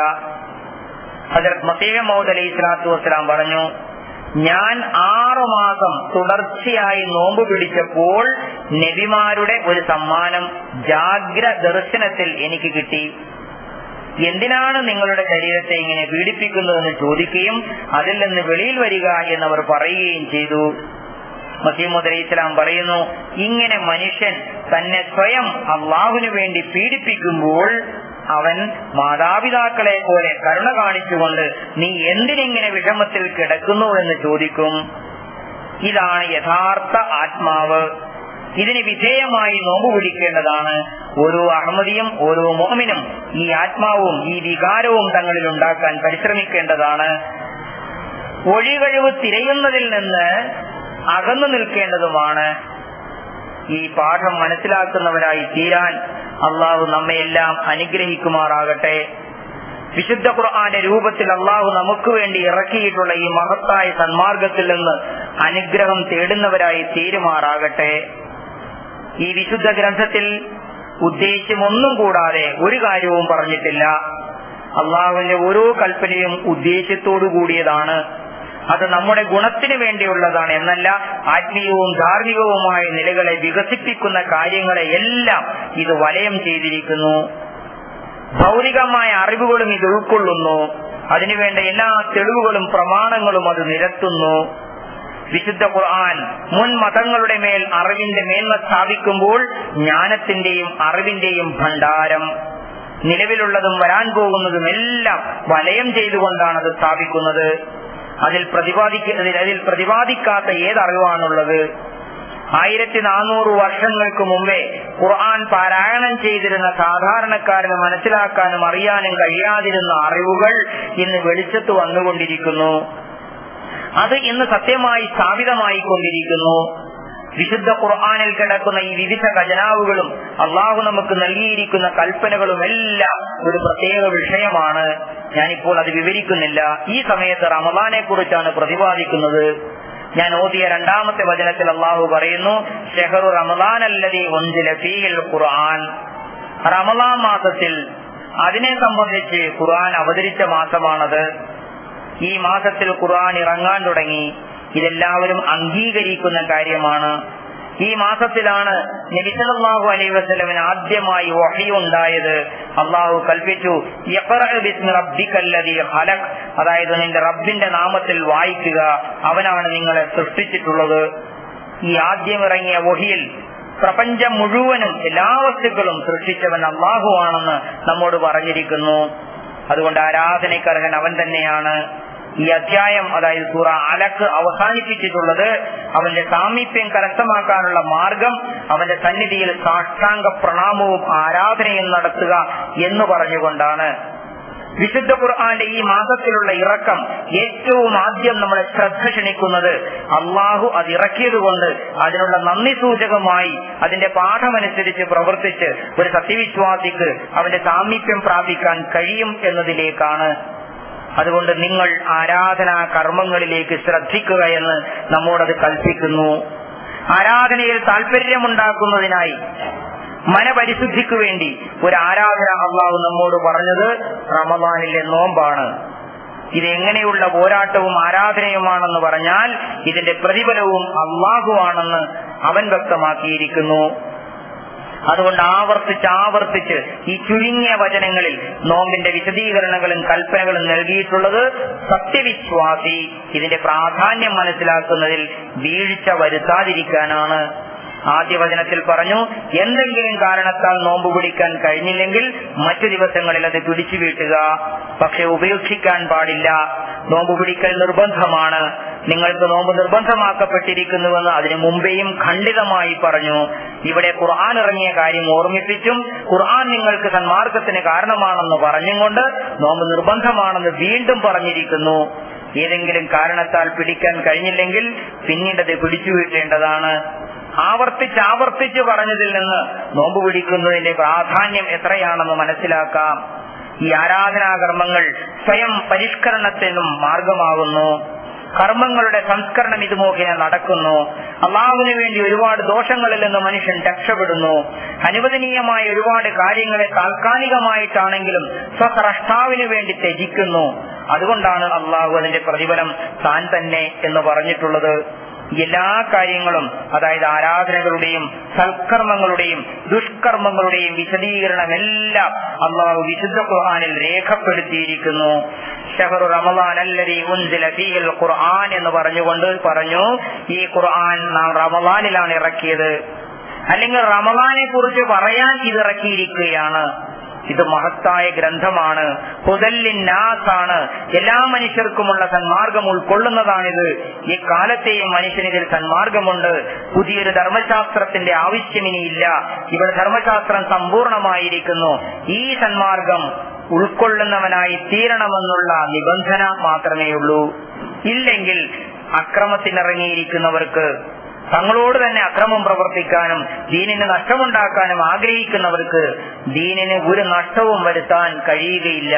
Speaker 2: ഹജറത് മസീഹ മൗദ് അലൈഹി സ്വലാത്തു വസ്സലാം പറഞ്ഞു ഞാൻ ആറു മാസം തുടർച്ചയായി നോമ്പ് പിടിച്ചപ്പോൾ നബിമാരുടെ ഒരു സമ്മാനം ജാഗ്ര ദർശനത്തിൽ എനിക്ക് കിട്ടി എന്തിനാണ് നിങ്ങളുടെ ശരീരത്തെ ഇങ്ങനെ പീഡിപ്പിക്കുന്നതെന്ന് ചോദിക്കുകയും അതിൽ നിന്ന് വെളിയിൽ വരിക എന്നവർ പറയുകയും ചെയ്തു മസീമുദ് അലൈഹി ഇസ്ലാം പറയുന്നു ഇങ്ങനെ മനുഷ്യൻ തന്നെ സ്വയം അള്ളാഹുവിനു വേണ്ടി പീഡിപ്പിക്കുമ്പോൾ അവൻ മാതാപിതാക്കളെ പോലെ കരുണ കാണിച്ചുകൊണ്ട് നീ എന്തിനിങ്ങനെ വിഷമത്തിൽ കിടക്കുന്നു എന്ന് ചോദിക്കും ഇതാണ് യഥാർത്ഥ ആത്മാവ് ഇതിന് വിധേയമായി നോമ്പ് പിടിക്കേണ്ടതാണ് ഓരോ അഹമ്മദിയും ഓരോ മോമിനും ഈ ആത്മാവും ഈ വികാരവും തങ്ങളിൽ ഉണ്ടാക്കാൻ പരിശ്രമിക്കേണ്ടതാണ് ഒഴികഴിവ് തിരയുന്നതിൽ നിന്ന് അകന്നു നിൽക്കേണ്ടതുമാണ് ഈ പാഠം മനസ്സിലാക്കുന്നവരായി തീരാൻ അള്ളാഹു നമ്മയെല്ലാം അനുഗ്രഹിക്കുമാറാകട്ടെ വിശുദ്ധ ഖുർആന്റെ രൂപത്തിൽ അള്ളാഹു നമുക്ക് വേണ്ടി ഇറക്കിയിട്ടുള്ള ഈ മഹത്തായ സന്മാർഗത്തിൽ നിന്ന് അനുഗ്രഹം തേടുന്നവരായി തീരുമാറാകട്ടെ ഈ വിശുദ്ധ ഗ്രന്ഥത്തിൽ ഉദ്ദേശ്യമൊന്നും കൂടാതെ ഒരു കാര്യവും പറഞ്ഞിട്ടില്ല അള്ളാഹുവിന്റെ ഓരോ കൽപ്പനയും ഉദ്ദേശ്യത്തോടു കൂടിയതാണ് അത് നമ്മുടെ ഗുണത്തിന് വേണ്ടിയുള്ളതാണ് എന്നല്ല ആത്മീയവും ധാർമ്മികവുമായ നിലകളെ വികസിപ്പിക്കുന്ന കാര്യങ്ങളെ എല്ലാം ഇത് വലയം ചെയ്തിരിക്കുന്നു ഭൗതികമായ അറിവുകളും ഇത് ഉൾക്കൊള്ളുന്നു അതിനുവേണ്ട എല്ലാ തെളിവുകളും പ്രമാണങ്ങളും അത് നിരത്തുന്നു വിശുദ്ധ ഖുർആൻ മുൻ മതങ്ങളുടെ മേൽ അറിവിന്റെ മേന്മ സ്ഥാപിക്കുമ്പോൾ ജ്ഞാനത്തിന്റെയും അറിവിന്റെയും ഭണ്ഡാരം നിലവിലുള്ളതും വരാൻ പോകുന്നതും എല്ലാം വലയം ചെയ്തുകൊണ്ടാണ് അത് സ്ഥാപിക്കുന്നത് അതിൽ പ്രതിപാദിക്കുന്നതിൽ അതിൽ പ്രതിപാദിക്കാത്ത ഏതറിവാണുള്ളത് ആയിരത്തി നാനൂറ് വർഷങ്ങൾക്ക് മുമ്പേ ഖുർആൻ പാരായണം ചെയ്തിരുന്ന സാധാരണക്കാരന് മനസ്സിലാക്കാനും അറിയാനും കഴിയാതിരുന്ന അറിവുകൾ ഇന്ന് വെളിച്ചത്ത് വന്നുകൊണ്ടിരിക്കുന്നു അത് ഇന്ന് സത്യമായി സ്ഥാപിതമായി കൊണ്ടിരിക്കുന്നു വിശുദ്ധ ഖുർആാനിൽ കിടക്കുന്ന ഈ വിവിധ ഖജനാവുകളും അള്ളാഹു നമുക്ക് നൽകിയിരിക്കുന്ന കൽപ്പനകളും എല്ലാം ഒരു പ്രത്യേക വിഷയമാണ് ഞാനിപ്പോൾ അത് വിവരിക്കുന്നില്ല ഈ സമയത്ത് റമദാനെ കുറിച്ചാണ് പ്രതിപാദിക്കുന്നത് ഞാൻ ഓതിയ രണ്ടാമത്തെ വചനത്തിൽ അള്ളാഹു പറയുന്നു ഷെഹറു റമദാൻ അല്ലതി ഒഞ്ചില ഫീൽ ഖുർആൻ റമദാൻ മാസത്തിൽ അതിനെ സംബന്ധിച്ച് ഖുർആൻ അവതരിച്ച മാസമാണത് ഈ മാസത്തിൽ ഖുർആൻ ഇറങ്ങാൻ തുടങ്ങി ഇതെല്ലാവരും അംഗീകരിക്കുന്ന കാര്യമാണ് ഈ മാസത്തിലാണ് നബിസലാഹു അലൈഹി വസ്ലമിന് ആദ്യമായി വഹിയുണ്ടായത് അള്ളാഹു കൽപ്പിച്ചു "ഇഖ്റഅ ബിസ്മി റബ്ബിക്കല്ലദീ ഖലഖ്." അതായത് നിന്റെ റബ്ബിന്റെ നാമത്തിൽ വായിക്കുക അവനാണ് നിങ്ങളെ സൃഷ്ടിച്ചിട്ടുള്ളത് ഈ ആദ്യം ഇറങ്ങിയ വഹിയിൽ പ്രപഞ്ചം മുഴുവനും എല്ലാ വസ്തുക്കളും സൃഷ്ടിച്ചവൻ അള്ളാഹുവാണെന്ന് നമ്മോട് പറഞ്ഞിരിക്കുന്നു അതുകൊണ്ട് ആരാധനയ്ക്കർഹൻ അവൻ തന്നെയാണ് ഈ അധ്യായം അതായത് സൂറ അലക്ക് അവസാനിപ്പിച്ചിട്ടുള്ളത് അവന്റെ സാമീപ്യം കരസ്ഥമാക്കാനുള്ള മാർഗം അവന്റെ സന്നിധിയിൽ സാഷ്ടാംഗ പ്രണാമവും ആരാധനയും നടത്തുക എന്ന് പറഞ്ഞുകൊണ്ടാണ് വിശുദ്ധ ഖുർആന്റെ ഈ മാസത്തിലുള്ള ഇറക്കം ഏറ്റവും ആദ്യം നമ്മളെ ശ്രദ്ധ ക്ഷണിക്കുന്നത് അള്ളാഹു അത് ഇറക്കിയത് കൊണ്ട് അതിനുള്ള നന്ദി സൂചകമായി അതിന്റെ പാഠമനുസരിച്ച് പ്രവർത്തിച്ച് ഒരു സത്യവിശ്വാസിക്ക് അവന്റെ സാമീപ്യം പ്രാപിക്കാൻ കഴിയും എന്നതിലേക്കാണ് അതുകൊണ്ട് നിങ്ങൾ ആരാധനാ കർമ്മങ്ങളിലേക്ക് ശ്രദ്ധിക്കുക എന്ന് നമ്മോടത് കൽപ്പിക്കുന്നു ആരാധനയിൽ താല്പര്യമുണ്ടാക്കുന്നതിനായി മനപരിശുദ്ധിക്ക് വേണ്ടി ഒരു ആരാധന അള്ളാഹു നമ്മോട് പറഞ്ഞത് റമദാനിലെ നോമ്പാണ് ഇത് എങ്ങനെയുള്ള പോരാട്ടവും ആരാധനയുമാണെന്ന് പറഞ്ഞാൽ ഇതിന്റെ പ്രതിഫലവും അള്ളാഹുവാണെന്ന് അവൻ വ്യക്തമാക്കിയിരിക്കുന്നു അതുകൊണ്ട് ആവർത്തിച്ച് ആവർത്തിച്ച് ഈ ചുരുങ്ങിയ വചനങ്ങളിൽ നോമ്പിന്റെ വിശദീകരണങ്ങളും കൽപ്പനകളും നൽകിയിട്ടുള്ളത് സത്യവിശ്വാസി ഇതിന്റെ പ്രാധാന്യം മനസ്സിലാക്കുന്നതിൽ വീഴ്ച വരുത്താതിരിക്കാനാണ് ആദ്യ വചനത്തിൽ പറഞ്ഞു എന്തെങ്കിലും കാരണത്താൽ നോമ്പ് പിടിക്കാൻ കഴിഞ്ഞില്ലെങ്കിൽ മറ്റു ദിവസങ്ങളിൽ അത് പിടിച്ചു വീട്ടുക പക്ഷെ ഉപേക്ഷിക്കാൻ പാടില്ല നോമ്പ് പിടിക്കൽ നിർബന്ധമാണ് നിങ്ങൾക്ക് നോമ്പ് നിർബന്ധമാക്കപ്പെട്ടിരിക്കുന്നുവെന്ന് അതിനു മുമ്പേയും ഖണ്ഡിതമായി പറഞ്ഞു ഇവിടെ ഖുർആൻ ഇറങ്ങിയ കാര്യം ഓർമ്മിപ്പിച്ചും ഖുർആൻ നിങ്ങൾക്ക് സന്മാർഗത്തിന് കാരണമാണെന്ന് പറഞ്ഞും കൊണ്ട് നോമ്പ് നിർബന്ധമാണെന്ന് വീണ്ടും പറഞ്ഞിരിക്കുന്നു ഏതെങ്കിലും കാരണത്താൽ പിടിക്കാൻ കഴിഞ്ഞില്ലെങ്കിൽ പിന്നീട് അത് പിടിച്ചുവിട്ടേണ്ടതാണ് ആവർത്തിച്ച് ആവർത്തിച്ച് പറഞ്ഞതിൽ നിന്ന് നോമ്പ് പിടിക്കുന്നതിന്റെ പ്രാധാന്യം എത്രയാണെന്ന് മനസ്സിലാക്കാം ഈ ആരാധനാകർമ്മങ്ങൾ സ്വയം പരിഷ്കരണത്തിനും മാർഗമാകുന്നു കർമ്മങ്ങളുടെ സംസ്കരണം ഇത് മുഖേന നടക്കുന്നു അള്ളാഹുവിന് വേണ്ടി ഒരുപാട് ദോഷങ്ങളിൽ നിന്ന് മനുഷ്യൻ രക്ഷപ്പെടുന്നു അനുവദനീയമായ ഒരുപാട് കാര്യങ്ങളെ താൽക്കാലികമായിട്ടാണെങ്കിലും സ്വസ്രഷ്ടാവിന് വേണ്ടി ത്യജിക്കുന്നു അതുകൊണ്ടാണ് അള്ളാഹു അതിന്റെ പ്രതിഫലം താൻ തന്നെ എന്ന് പറഞ്ഞിട്ടുള്ളത് എല്ലാ കാര്യങ്ങളും അതായത് ആരാധനകളുടെയും സൽക്കർമ്മങ്ങളുടെയും ദുഷ്കർമ്മങ്ങളുടെയും വിശദീകരണമെല്ലാം അള്ളാഹു വിശുദ്ധ ഖുർആാനിൽ രേഖപ്പെടുത്തിയിരിക്കുന്നു ഷഹറു റമദാൻ അല്ലതി ഉൻസില ഫീഹിൽ ഖുർആൻ എന്ന് പറഞ്ഞുകൊണ്ട് പറഞ്ഞു ഈ ഖുർആൻ നാം റമദാനിലാണ് ഇറക്കിയത് അല്ലെങ്കിൽ റമദാനെ കുറിച്ച് പറയാൻ ഇത് ഇറക്കിയിരിക്കുകയാണ് ഇത് മഹത്തായ ഗ്രന്ഥമാണ് ഹുദല്ലിന്നാസാണ് എല്ലാ മനുഷ്യർക്കുമുള്ള സന്മാർഗം ഉൾക്കൊള്ളുന്നതാണിത് ഈ കാലത്തെയും മനുഷ്യനിതിൽ സന്മാർഗമുണ്ട് പുതിയൊരു ധർമ്മശാസ്ത്രത്തിന്റെ ആവശ്യമിനിയില്ല ഇവിടെ ധർമ്മശാസ്ത്രം സമ്പൂർണമായിരിക്കുന്നു ഈ സന്മാർഗം ഉൾക്കൊള്ളുന്നവനായി തീരണമെന്നുള്ള നിബന്ധന മാത്രമേയുള്ളൂ ഇല്ലെങ്കിൽ അക്രമത്തിനിറങ്ങിയിരിക്കുന്നവർക്ക് തങ്ങളോട് തന്നെ അക്രമം പ്രവർത്തിക്കാനും ദീനിന് നഷ്ടമുണ്ടാക്കാനും ആഗ്രഹിക്കുന്നവർക്ക് ദീനിന് ഒരു നഷ്ടവും വരുത്താൻ കഴിയുകയില്ല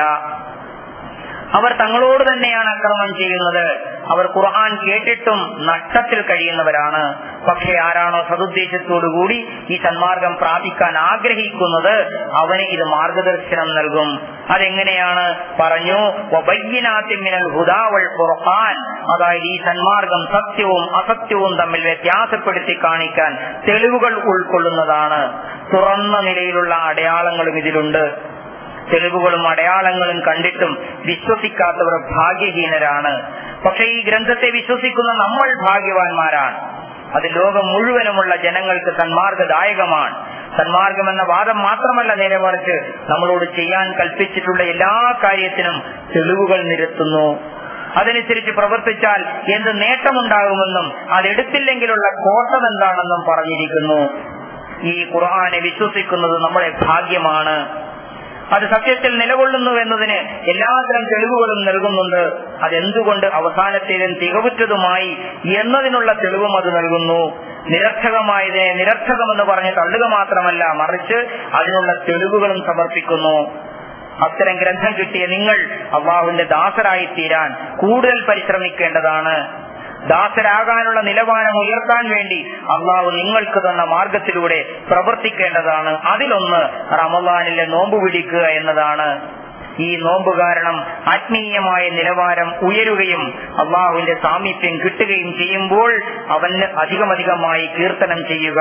Speaker 2: അവർ തങ്ങളോട് തന്നെയാണ് അക്രമം ചെയ്യുന്നത് അവർ ഖുർആൻ കേട്ടിട്ടും നഷ്ടത്തിൽ കഴിയുന്നവരാണ് പക്ഷെ ആരാണോ സതുദ്ദേശത്തോടുകൂടി ഈ സന്മാർഗം പ്രാപിക്കാൻ ആഗ്രഹിക്കുന്നത് അവന് ഇത് മാർഗദർശനം നൽകും അതെങ്ങനെയാണ് പറഞ്ഞു വബയ്യനാത്തിമിനൽ ഹുദാവൾ ഖുർആൻ അതായത് ഈ സന്മാർഗം സത്യവും അസത്യവും തമ്മിൽ വ്യത്യാസപ്പെടുത്തി കാണിക്കാൻ തെളിവുകൾ ഉൾക്കൊള്ളുന്നതാണ് തുറന്ന നിലയിലുള്ള അടയാളങ്ങളും ഇതിലുണ്ട് തെളിവുകളും അടയാളങ്ങളും കണ്ടിട്ടും വിശ്വസിക്കാത്തവർ ഭാഗ്യഹീനരാണ് പക്ഷെ ഈ ഗ്രന്ഥത്തെ വിശ്വസിക്കുന്ന നമ്മൾ ഭാഗ്യവാന്മാരാണ് അത് ലോകം മുഴുവനുമുള്ള ജനങ്ങൾക്ക് സന്മാർഗദായകമാണ് സന്മാർഗം എന്ന വാദം മാത്രമല്ല നേരെ മറിച്ച് നമ്മളോട് ചെയ്യാൻ കൽപ്പിച്ചിട്ടുള്ള എല്ലാ കാര്യത്തിനും തെളിവുകൾ നിരത്തുന്നു അതനുസരിച്ച് പ്രവർത്തിച്ചാൽ എന്ത് നേട്ടമുണ്ടാകുമെന്നും അതെടുത്തില്ലെങ്കിലുള്ള കോട്ടം എന്താണെന്നും പറഞ്ഞിരിക്കുന്നു ഈ ഖുർആനെ വിശ്വസിക്കുന്നത് നമ്മുടെ ഭാഗ്യമാണ് അത് സത്യത്തിൽ നിലകൊള്ളുന്നു എന്നതിന് എല്ലാത്തരം തെളിവുകളും നൽകുന്നുണ്ട് അതെന്തുകൊണ്ട് അവസാനത്തേതും തികവുറ്റതുമായി എന്നതിനുള്ള തെളിവും അത് നൽകുന്നു നിരർത്ഥകമായതിനെ നിരർത്ഥകമെന്ന് പറഞ്ഞ് തള്ളുക മാത്രമല്ല മറിച്ച് അതിനുള്ള തെളിവുകളും സമർപ്പിക്കുന്നു അത്തരം ഗ്രന്ഥം കിട്ടിയ നിങ്ങൾ അള്ളാഹുവിന്റെ ദാസരായി തീരാൻ കൂടുതൽ പരിശ്രമിക്കേണ്ടതാണ് ദാസരാകാനുള്ള നിലവാരം ഉയർത്താൻ വേണ്ടി അള്ളാഹു നിങ്ങൾക്ക് തന്ന മാർഗത്തിലൂടെ പ്രവർത്തിക്കേണ്ടതാണ് അതിലൊന്ന് റമദാനിലെ നോമ്പ് പിടിക്കുക എന്നതാണ് ഈ നോമ്പ് കാരണം ആത്മീയമായ നിലവാരം ഉയരുകയും അള്ളാഹുവിന്റെ സാമീപ്യം കിട്ടുകയും ചെയ്യുമ്പോൾ അവന് അധികമധികമായി കീർത്തനം ചെയ്യുക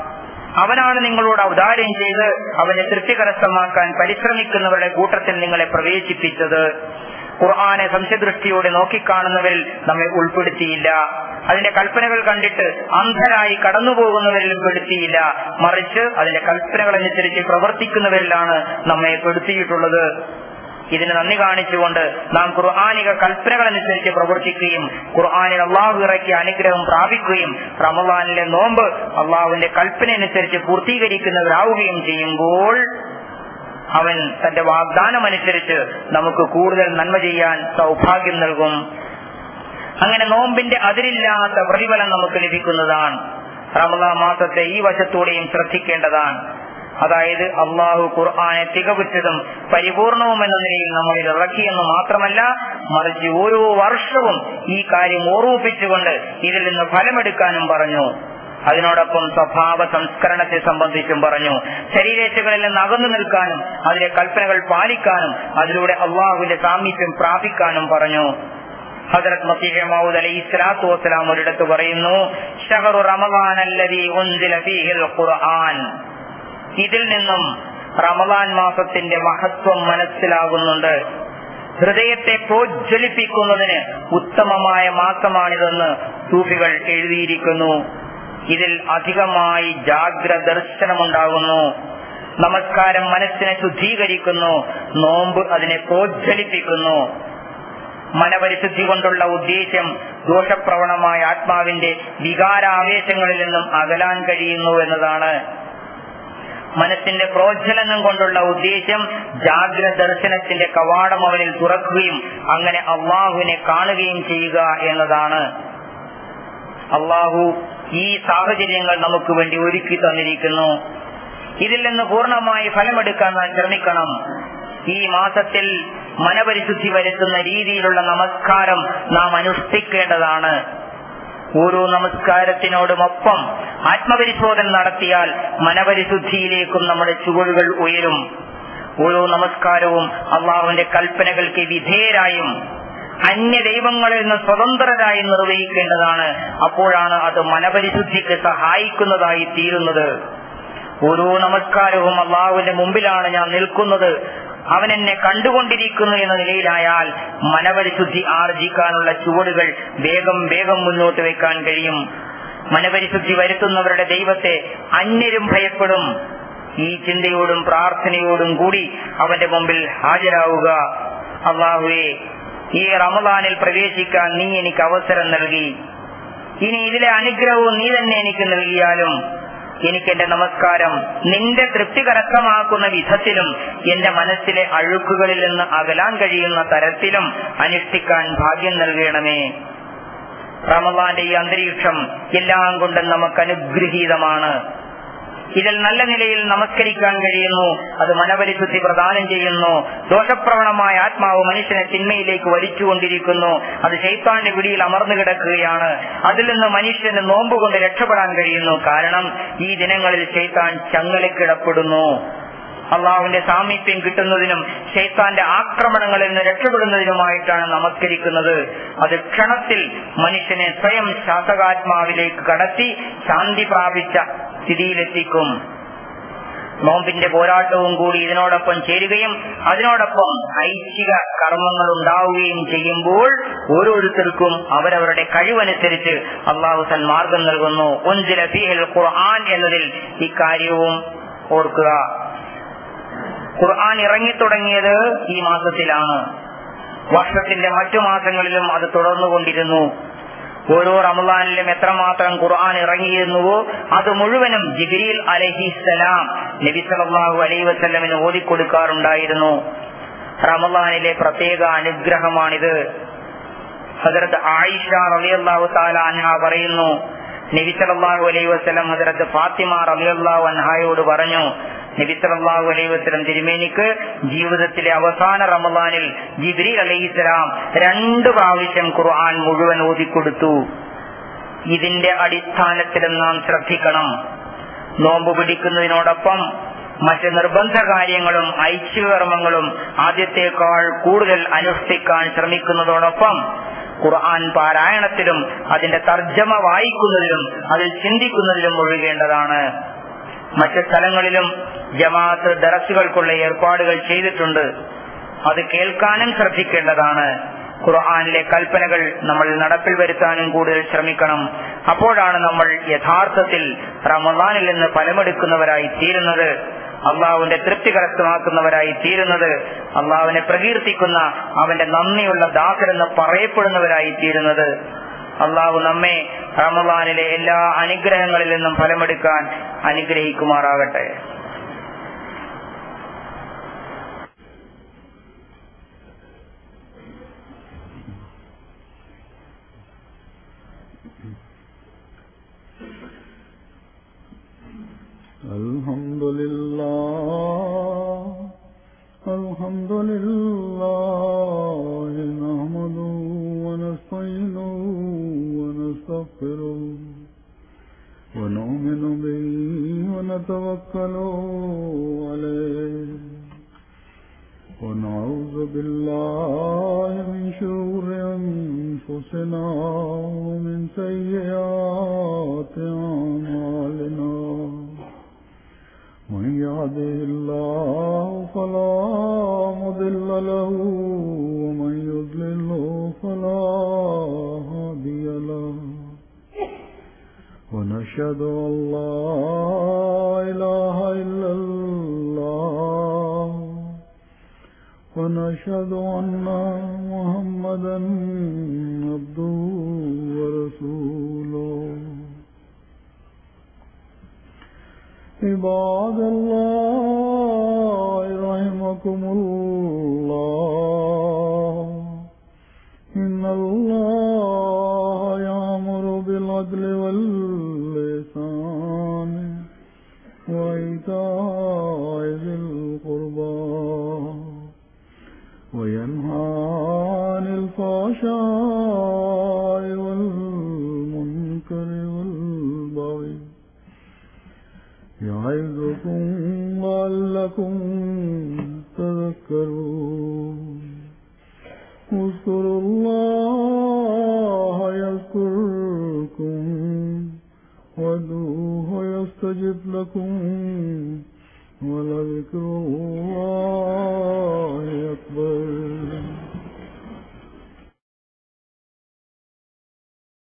Speaker 2: അവനാണ് നിങ്ങളോട് ഔദാര്യം ചെയ്ത് അവനെ തൃപ്തി കരസ്ഥമാക്കാൻ പരിശ്രമിക്കുന്നവരുടെ കൂട്ടത്തിൽ നിങ്ങളെ പ്രവേശിപ്പിച്ചത് ഖുർആനെ സംശയദൃഷ്ടിയോടെ നോക്കിക്കാണുന്നവരിൽ നമ്മെ ഉൾപ്പെടുത്തിയില്ല അതിന്റെ കൽപ്പനകൾ കണ്ടിട്ട് അന്ധരായി കടന്നുപോകുന്നവരിൽ പെടുത്തിയില്ല മറിച്ച് അതിന്റെ കൽപ്പനകൾ അനുസരിച്ച് പ്രവർത്തിക്കുന്നവരിലാണ് നമ്മെ പെടുത്തിയിട്ടുള്ളത് ഇതിന് നന്ദി കാണിച്ചുകൊണ്ട് നാം ഖുർആാനിക കൽപ്പനകൾ അനുസരിച്ച് പ്രവർത്തിക്കുകയും ഖുർആാനിൽ അള്ളാഹു ഇറക്കിയ അനുഗ്രഹം പ്രാപിക്കുകയും റമദാനിലെ നോമ്പ് അള്ളാഹുവിന്റെ കൽപ്പന അനുസരിച്ച് പൂർത്തീകരിക്കുന്നവരാവുകയും ചെയ്യുമ്പോൾ അവൻ തന്റെ വാഗ്ദാനം അനുസരിച്ച് നമുക്ക് കൂടുതൽ നന്മ ചെയ്യാൻ സൗഭാഗ്യം നൽകും അങ്ങനെ നോമ്പിന്റെ അതിരില്ലാത്ത പ്രതിഫലം നമുക്ക് ലഭിക്കുന്നതാണ് റമദാൻ മാസത്തെ ഈ വശത്തൂടെയും ശ്രദ്ധിക്കേണ്ടതാണ് അതായത് അള്ളാഹു ഖുർആാനെ തികവുറ്റതും പരിപൂർണവും എന്ന നിലയിൽ നമ്മളിൽ ഇറക്കിയെന്ന് മാത്രമല്ല മറിച്ച് ഓരോ വർഷവും ഈ കാര്യം ഓർമ്മിപ്പിച്ചുകൊണ്ട് ഇതിൽ നിന്ന് ഫലമെടുക്കാനും പറഞ്ഞു അതിനോടൊപ്പം സ്വഭാവ സംസ്കരണത്തെ സംബന്ധിച്ചും പറഞ്ഞു ശരീരേച്ഛകളിൽ നിന്ന് അകന്നു നിൽക്കാനും അതിലെ കൽപ്പനകൾ പാലിക്കാനും അതിലൂടെ അള്ളാഹുവിന്റെ സാമീപ്യം പ്രാപിക്കാനും പറഞ്ഞു ഹജറത് മസീഹ് മൗദ് അലൈഹി സ്വലാത്തു വസ്സലാം ഒരിടത്ത് പറയുന്നു ഷഹറു റമദാൻ അല്ലദീ ഉൻസില ഫീഹിൽ ഖുർആൻ ഇതിൽ നിന്നും റമദാൻ മാസത്തിന്റെ മഹത്വം മനസ്സിലാകുന്നുണ്ട് ഹൃദയത്തെ പ്രോജ്വലിപ്പിക്കുന്നതിന് ഉത്തമമായ മാസമാണിതെന്ന് സൂഫികൾ എഴുതിയിരിക്കുന്നു ഇതിൽ അധികമായി ജാഗ്ര ദർശനമുണ്ടാകുന്നു നമസ്കാരം മനസ്സിനെ ശുദ്ധീകരിക്കുന്നു നോമ്പ് അതിനെ പ്രോജ്വലിപ്പിക്കുന്നു മനപരിശുദ്ധി കൊണ്ടുള്ള ഉദ്ദേശ്യം ദോഷപ്രവണമായ ആത്മാവിന്റെ വികാരാവേശങ്ങളിൽ നിന്നും അകലാൻ കഴിയുന്നു എന്നതാണ് മനസ്സിന്റെ പ്രോജ്വലനം കൊണ്ടുള്ള ഉദ്ദേശ്യം ജാഗ്രത ദർശനത്തിന്റെ കവാടം അവനിൽ തുറക്കുകയും അങ്ങനെ അള്ളാഹുവിനെ കാണുകയും ചെയ്യുക എന്നതാണ് അള്ളാഹു ഈ സാഹചര്യങ്ങൾ നമുക്ക് വേണ്ടി ഒരുക്കി തന്നിരിക്കുന്നു ഇതിൽ നിന്ന് പൂർണ്ണമായി ഫലമെടുക്കാൻ നാം ശ്രമിക്കണം ഈ മാസത്തിൽ മനപരിശുദ്ധി വരുത്തുന്ന രീതിയിലുള്ള നമസ്കാരം നാം അനുഷ്ഠിക്കേണ്ടതാണ് ഓരോ നമസ്കാരത്തിനോടുമൊപ്പം ആത്മപരിശോധന നടത്തിയാൽ മനപരിശുദ്ധിയിലേക്കും നമ്മുടെ ചുവടുകൾ ഉയരും ഓരോ നമസ്കാരവും അള്ളാഹുവിന്റെ കൽപ്പനകൾക്ക് വിധേയരായും അന്യ ദൈവങ്ങളിൽ നിന്ന് സ്വതന്ത്രരായി നിർവഹിക്കേണ്ടതാണ് അപ്പോഴാണ് അത് മനപരിശുദ്ധിക്ക് സഹായിക്കുന്നതായി തീരുന്നത് ഓരോ നമസ്കാരവും അള്ളാഹുവിന്റെ മുമ്പിലാണ് ഞാൻ നിൽക്കുന്നത് അവൻ എന്നെ കണ്ടുകൊണ്ടിരിക്കുന്നു എന്ന നിലയിലായാൽ മനപരിശുദ്ധി ആർജിക്കാനുള്ള ചുവടുകൾ വേഗം വേഗം മുന്നോട്ട് വെക്കാൻ കഴിയും മനപരിശുദ്ധി വരുത്തുന്നവരുടെ ദൈവത്തെ അന്യരും ഭയപ്പെടും ഈ ചിന്തയോടും പ്രാർത്ഥനയോടും കൂടി അവന്റെ മുമ്പിൽ ഹാജരാവുക അള്ളാഹുവെ ഈ റമദാനിൽ പ്രവേശിക്കാൻ നീ എനിക്ക് അവസരം നൽകി ഇനി ഇതിലെ അനുഗ്രഹവും നീ തന്നെ എനിക്ക് നൽകിയാലും എനിക്ക് എന്റെ നമസ്കാരം നിന്റെ തൃപ്തി കരസ്ഥമാക്കുന്ന വിധത്തിലും എന്റെ മനസ്സിലെ അഴുക്കുകളിൽ നിന്ന് അകലാൻ കഴിയുന്ന തരത്തിലും അനുഷ്ഠിക്കാൻ ഭാഗ്യം നൽകണമേ റമദാന്റെ ഈ അന്തരീക്ഷം എല്ലാം കൊണ്ടും നമുക്ക് അനുഗ്രഹീതമാണ് ഇതിൽ നല്ല നിലയിൽ നമസ്കരിക്കാൻ കഴിയുന്നു അത് മനപരിശുദ്ധി പ്രദാനം ചെയ്യുന്നു ദോഷപ്രവണമായ ആത്മാവ് മനുഷ്യനെ തിന്മയിലേക്ക് വലിച്ചുകൊണ്ടിരിക്കുന്നു അത് ശൈത്താന്റെ പിടിയിൽ അമർന്നു കിടക്കുകയാണ് അതിൽ നിന്ന് മനുഷ്യന് നോമ്പ് കൊണ്ട് രക്ഷപ്പെടാൻ കഴിയുന്നു കാരണം ഈ ദിനങ്ങളിൽ ശൈത്താൻ ചങ്ങലക്കിടപ്പെടുന്നു അള്ളാഹുവിന്റെ സാമീപ്യം കിട്ടുന്നതിനും ശൈത്താന്റെ ആക്രമണങ്ങളിൽ നിന്ന് രക്ഷപ്പെടുന്നതിനുമായിട്ടാണ് നമസ്കരിക്കുന്നത് അത് ക്ഷണത്തിൽ മനുഷ്യനെ സ്വയം ശാസകാത്മാവിലേക്ക് കടത്തി ശാന്തി പ്രാപിച്ച സ്ഥിതിയിലെത്തിക്കും നോമ്പിന്റെ പോരാട്ടവും കൂടി ഇതിനോടൊപ്പം ചേരുകയും അതിനോടൊപ്പം ഐച്ഛിക കർമ്മങ്ങൾ ഉണ്ടാവുകയും ചെയ്യുമ്പോൾ ഓരോരുത്തർക്കും അവരവരുടെ കഴിവനുസരിച്ച് അള്ളാഹു സന്മാർഗം നൽകുന്നു ഒഞ്ചില ഫീഹൽ ഖുർആൻ എന്നതിൽ ഇക്കാര്യവും ഓർക്കുക ഖുർആൻ ഇറങ്ങിത്തുടങ്ങിയത് ഈ മാസത്തിലാണ് വർഷത്തിന്റെ മറ്റു മാസങ്ങളിലും അത് തുടർന്നുകൊണ്ടിരുന്നു ഓരോ റമദാനിലും എത്രമാത്രം ഖുർആൻ ഇറങ്ങിയിരുന്നുവോ അത് മുഴുവനും ജിബിരിൽ അലഹിസലാം നബി സല്ലല്ലാഹു അലൈഹി വസല്ലമിന് ഓതിക്കൊടുക്കാറുണ്ടായിരുന്നു റമദാനിലെ പ്രത്യേക അനുഗ്രഹമാണിത് ഹജറത്ത് ആയിഷ റളിയല്ലാഹു തആല അൻഹ പറയുന്നു നബി സല്ലല്ലാഹു അലൈഹി വസല്ലം ഹജറത്ത് ഫാത്തിമ റളിയല്ലാഹു അൻഹയോട് പറഞ്ഞു നബി സല്ലല്ലാഹു അലൈഹി വസല്ലം തിരുമേനിക്ക് ജീവിതത്തിലെ അവസാന റമദാനിൽ ജിബ്രീൽ അലൈഹിസ്സലാം രണ്ട് പ്രാവശ്യം ഖുർആൻ മുഴുവൻ ഓതിക്കൊടുത്തു ഇതിന്റെ അടിസ്ഥാനത്തിലും നാം ശ്രദ്ധിക്കണം നോമ്പ് പിടിക്കുന്നതിനോടൊപ്പം മറ്റ് നിർബന്ധ കാര്യങ്ങളും ഐച്ഛികകർമ്മങ്ങളും ആദ്യത്തേക്കാൾ കൂടുതൽ അനുഷ്ഠിക്കാൻ ശ്രമിക്കുന്നതോടൊപ്പം ഖുർആൻ പാരായണത്തിലും അതിന്റെ തർജ്ജമ വായിക്കുന്നതിലും അതിൽ ചിന്തിക്കുന്നതിലും മുഴുകേണ്ടതാണ് മറ്റ് സ്ഥലങ്ങളിലും ജമാഅത്ത് ദറസുകൾക്കുള്ള ഏർപ്പാടുകൾ ചെയ്തിട്ടുണ്ട് അത് കേൾക്കാനും ശ്രദ്ധിക്കേണ്ടതാണ് ഖുർആാനിലെ കൽപ്പനകൾ നമ്മൾ നടപ്പിൽ വരുത്താനും കൂടുതൽ ശ്രമിക്കണം അപ്പോഴാണ് നമ്മൾ യഥാർത്ഥത്തിൽ റമദാനിൽ നിന്ന് ഫലമെടുക്കുന്നവരായി തീരുന്നത് അള്ളാഹുവിന്റെ തൃപ്തി കരസ്ഥമാക്കുന്നവരായി തീരുന്നത് അള്ളാഹുവിനെ പ്രകീർത്തിക്കുന്ന അവന്റെ നന്ദിയുള്ള ദാസരെന്ന് പറയപ്പെടുന്നവരായി തീരുന്നത് അള്ളാഹു നമ്മെ റമദാനിലെ എല്ലാ അനുഗ്രഹങ്ങളിൽ നിന്നും ഫലമെടുക്കാൻ അനുഗ്രഹിക്കുമാറാകട്ടെ
Speaker 1: الحمد لله الحمد لله نحمده ونستعينه ونستغفره ونؤمن به ونتوكل عليه ونعوذ بالله من شرور أنفسنا ومن سيئات أعمالنا من يهده الله فلا مضل له ومن يضلله فلا هادي له ونشهد أن لا إله إلا الله ونشهد أن محمدا عبده ورسوله عباد الله رحمكم الله إن الله يأمر بالعدل واللسان وإيتاء ذي القربى وينهى عن الفحشاء والمنكر والبغي يعظكم لعلكم تذكرون اذكروا الله يذكركم وادعوه يستجب لكم ولذكر الله أكبر